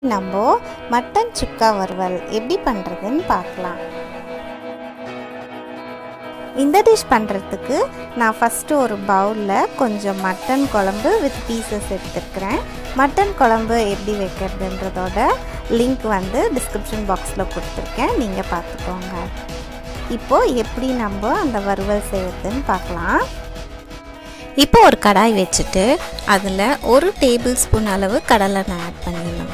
நம்ம மட்டன் சுக்கா வறுவல் எப்படி பண்ணுறதுன்னு பார்க்கலாம் இந்த டிஷ் பண்ணுறதுக்கு நான் ஃபஸ்ட்டு ஒரு பவுலில் கொஞ்சம் மட்டன் குழம்பு வித் பீசஸ் எடுத்துருக்கிறேன் மட்டன் குழம்பு எப்படி வைக்கிறதுன்றதோட லிங்க் வந்து டிஸ்கிரிப்ஷன் பாக்ஸில் கொடுத்துருக்கேன் நீங்கள் பார்த்துக்கோங்க இப்போது எப்படி நம்ம அந்த வறுவல் செய்யறதுன்னு பார்க்கலாம் இப்போ ஒரு கடாய் வச்சுட்டு அதில் ஒரு டேபிள் ஸ்பூன் அளவு கடலெண்ணெய் ஆட் பண்ணிடணும்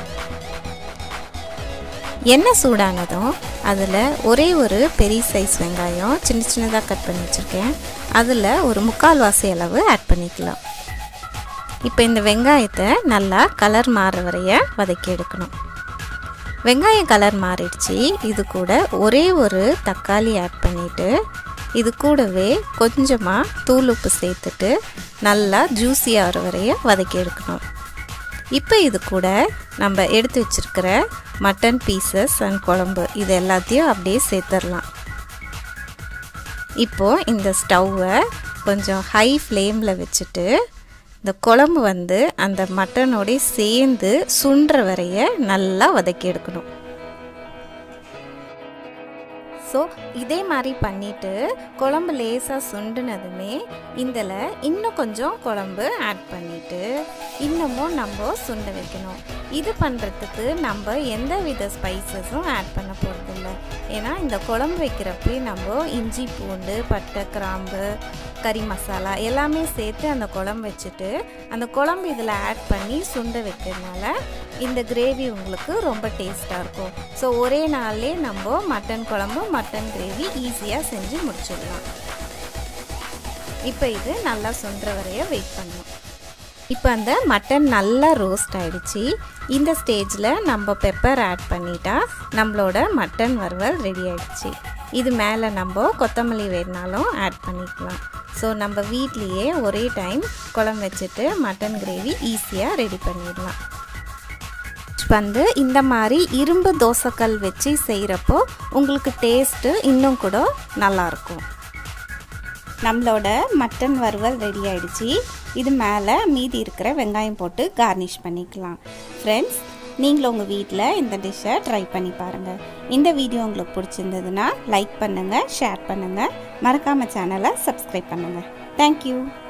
எண்ணெய் சூடானதும் அதில் ஒரே ஒரு பெரிய சைஸ் வெங்காயம் சின்ன சின்னதாக கட் பண்ணி வச்சுருக்கேன் அதில் ஒரு முக்கால்வாசி அளவு ஆட் பண்ணிக்கலாம் இப்போ இந்த வெங்காயத்தை நல்லா கலர் மாற வரைய வதக்கி எடுக்கணும் வெங்காயம் கலர் மாறிடுச்சு இது கூட ஒரே ஒரு தக்காளி ஆட் பண்ணிவிட்டு இது கூடவே கொஞ்சமாக தூள் உப்பு சேர்த்துட்டு நல்லா ஜூஸியாக வர வரைய வதக்கி எடுக்கணும் இப்போ இது கூட நம்ம எடுத்து வச்சுருக்கிற மட்டன் பீசஸ் அண்ட் குழம்பு இது எல்லாத்தையும் அப்படியே சேர்த்துடலாம் இப்போது இந்த ஸ்டவ்வை கொஞ்சம் ஹை ஃப்ளேமில் வச்சுட்டு இந்த குழம்பு வந்து அந்த மட்டனோடய சேர்ந்து சுண்டுற வரைய நல்லா வதக்கி எடுக்கணும் ஸோ இதே மாதிரி பண்ணிவிட்டு குழம்பு லேசாக சுண்டுனதுமே இதில் இன்னும் கொஞ்சம் குழம்பு ஆட் பண்ணிவிட்டு இன்னமும் நம்ம சுண்ட வைக்கணும் இது பண்ணுறதுக்கு நம்ம எந்த வித ஸ்பைசஸும் ஆட் பண்ண போகிறதில்ல ஏன்னா இந்த குழம்பு வைக்கிறப்ப நம்ம இஞ்சி பூண்டு பட்டை கிராம்பு கறி மசாலா எல்லாமே சேர்த்து அந்த குழம்பு வச்சுட்டு அந்த குழம்பு இதில் ஆட் பண்ணி சுண்ட வைக்கிறதுனால இந்த கிரேவி உங்களுக்கு ரொம்ப டேஸ்ட்டாக இருக்கும் ஸோ ஒரே நாள்லே நம்ம மட்டன் குழம்பு மட்டன் கிரேவி ஈஸியாக செஞ்சு முடிச்சிடலாம் இப்போ இது நல்லா சுண்டுற வரைய வெயிட் பண்ணணும் இப்போ அந்த மட்டன் நல்லா ரோஸ்ட் ஆகிடுச்சு இந்த ஸ்டேஜில் நம்ம பெப்பர் ஆட் பண்ணிட்டா நம்மளோட மட்டன் வறுவல் ரெடி ஆகிடுச்சு இது மேலே நம்ம கொத்தமல்லி வேணுனாலும் ஆட் பண்ணிக்கலாம் ஸோ நம்ம வீட்லேயே ஒரே டைம் குழம்பு வச்சுட்டு மட்டன் கிரேவி ஈஸியாக ரெடி பண்ணிடலாம் வந்து இந்த மாதிரி இரும்பு தோசைக்கல் வச்சு செய்கிறப்போ உங்களுக்கு டேஸ்ட்டு இன்னும் கூட நல்லாயிருக்கும் நம்மளோட மட்டன் வறுவல் ரெடி ஆயிடுச்சு இது மேலே மீதி இருக்கிற வெங்காயம் போட்டு கார்னிஷ் பண்ணிக்கலாம் ஃப்ரெண்ட்ஸ் நீங்களும் உங்கள் வீட்டில் இந்த டிஷ்ஷை ட்ரை பண்ணி பாருங்கள் இந்த வீடியோ உங்களுக்கு பிடிச்சிருந்ததுன்னா லைக் பண்ணுங்கள் ஷேர் பண்ணுங்கள் மறக்காமல் சேனலை சப்ஸ்கிரைப் பண்ணுங்கள் தேங்க்யூ